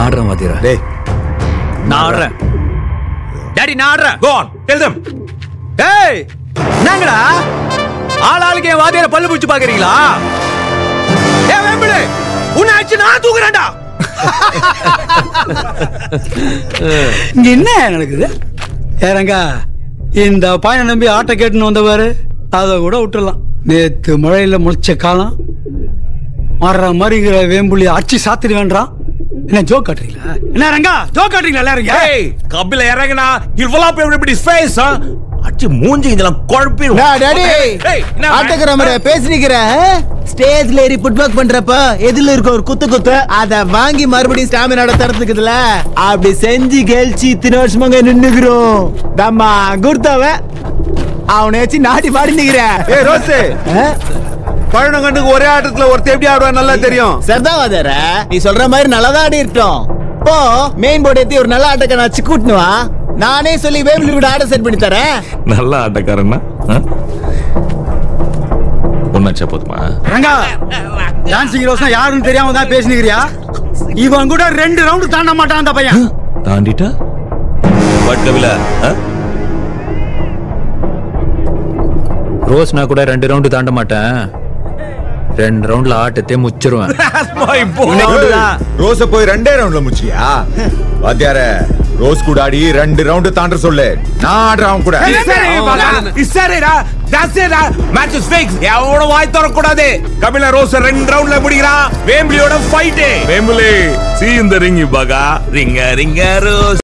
ஆடுறேன் வாத்தியார டேய் நான் ஆடுறேன் டாடி நான் ஆடுறேன் Go on, tell them. டேய் என்னங்கடா ஆள் ஆளுக்கு என் வாத்தியார பல்லு பிடிச்சு பாக்குறீங்களா ஏ வேம்பிடு உன்னை அடிச்சு நான் தூக்குறேன்டா இங்க என்ன நடக்குது ஏறங்க இந்த பையனை நம்பி ஆட்டை கேட்டுன்னு வந்தவாரு அதை கூட விட்டுறலாம் நேத்து மழையில முளைச்ச காலம் மாறுற மாதிரிங்கிற வேம்புலி அடிச்சு சாத்திரி வேண்டாம் என்ன ஜோக் காட்டுறீங்களா என்ன ரங்கா ஜோக் காட்டுறீங்களா எல்லாரும் Hey, Kapila இறங்குனா he'll fill up everybody's face, huh? அடிச்சு மூஞ்சி இதெல்லாம் குழப்பிடும் டா, டாடி Hey, என்ன ஆட்டக்கிற மாதிரி பேசினிக்கிற ஸ்டேஜ்ல ஏறி புட் ஒர்க் பண்றப்ப எதுல இருக்க ஒரு குத்து குத்து அத வாங்கி மறுபடியும் ஸ்டாமினாட தரத்துக்குதுல அப்படி செஞ்சு கெழிச்சு இத்தனை வருஷமாங்க நின்னுக்கிறோம் தம்மா குர்த்தவ அவனை வச்சு நாட்டி பாடி நிக்கிறேன் ஏய் ரோஸ் பழனங்கண்டுக்கு ஒரே ஆட்டத்துல ஒருத்தர் எப்படி ஆடுவா நல்லா தெரியும் சர்தாவாதர நீ சொல்ற மாதிரி நல்லதா ஆடி இருக்கட்டும் போ மெயின் போர்டு ஏத்தி ஒரு நல்ல ஆட்டக்காரன் வச்சு கூட்டுனு வா நானே சொல்லி வேபிள் கூட ஆட செட் பண்ணி தரேன் நல்ல ஆட்டக்காரன்னா ஒன்னாச்சா போதுமா ரங்கா டான்சிங் ரோஸ்னா யாருன்னு தெரியாம தான் பேசினுக்கிறியா இவன் கூட ரெண்டு ரவுண்டு தாண்ட மாட்டான் அந்த பையன் தாண்டிட்டா பட் கபில ரோஸ்னா கூட ரெண்டு ரவுண்டு தாண்ட மாட்டேன் ரெண்டு ரவுண்ட்ல ஆட்டத்தை முச்சிருவேன் ரோஸ போய் ரெண்டே ரவுண்ட்ல முச்சியா வாத்தியார ரோஸ் கூட ஆடி ரெண்டு ரவுண்ட் தாண்ட சொல்லு நான் ஆடுறேன் அவன் கூட சரிடா தசேடா மேட்ச் ஃபிக்ஸ் எவனோட வாய் தரக்கூடாது கபில ரோஸ் ரெண்டு ரவுண்ட்ல முடிக்கிறான் வேம்பிலியோட ஃபைட் வேம்பிலி சீ இந்த ரிங் பகா ரிங்க ரிங்க ரோஸ்